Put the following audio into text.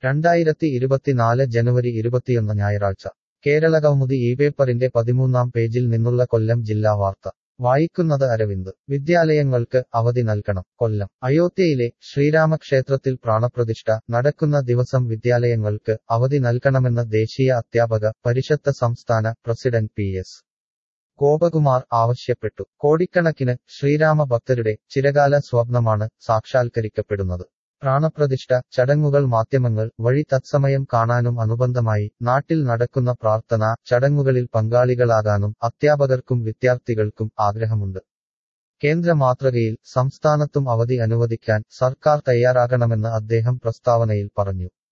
രണ്ടായിരത്തി ഇരുപത്തിനാല് ജനുവരി ഇരുപത്തിയൊന്ന് ഞായറാഴ്ച കേരളകൗമുദി ഈ പേപ്പറിന്റെ പതിമൂന്നാം പേജിൽ നിന്നുള്ള കൊല്ലം ജില്ലാ വാർത്ത വായിക്കുന്നത് അരവിന്ദ് വിദ്യാലയങ്ങൾക്ക് അവധി നൽകണം കൊല്ലം അയോധ്യയിലെ ശ്രീരാമക്ഷേത്രത്തിൽ പ്രാണപ്രതിഷ്ഠ നടക്കുന്ന ദിവസം വിദ്യാലയങ്ങൾക്ക് അവധി നൽകണമെന്ന് ദേശീയ അധ്യാപക പരിഷത്ത് സംസ്ഥാന പ്രസിഡന്റ് പി എസ് ഗോപകുമാർ ആവശ്യപ്പെട്ടു കോടിക്കണക്കിന് ശ്രീരാമ ഭക്തരുടെ ചിരകാല സ്വപ്നമാണ് സാക്ഷാത്കരിക്കപ്പെടുന്നത് പ്രാണപ്രതിഷ്ഠ ചടങ്ങുകൾ മാധ്യമങ്ങൾ വഴി തത്സമയം കാണാനും അനുബന്ധമായി നാട്ടിൽ നടക്കുന്ന പ്രാർത്ഥന ചടങ്ങുകളിൽ പങ്കാളികളാകാനും അധ്യാപകർക്കും വിദ്യാർത്ഥികൾക്കും ആഗ്രഹമുണ്ട് കേന്ദ്ര മാതൃകയിൽ സംസ്ഥാനത്തും അവധി അനുവദിക്കാൻ സർക്കാർ തയ്യാറാകണമെന്ന് അദ്ദേഹം പ്രസ്താവനയിൽ പറഞ്ഞു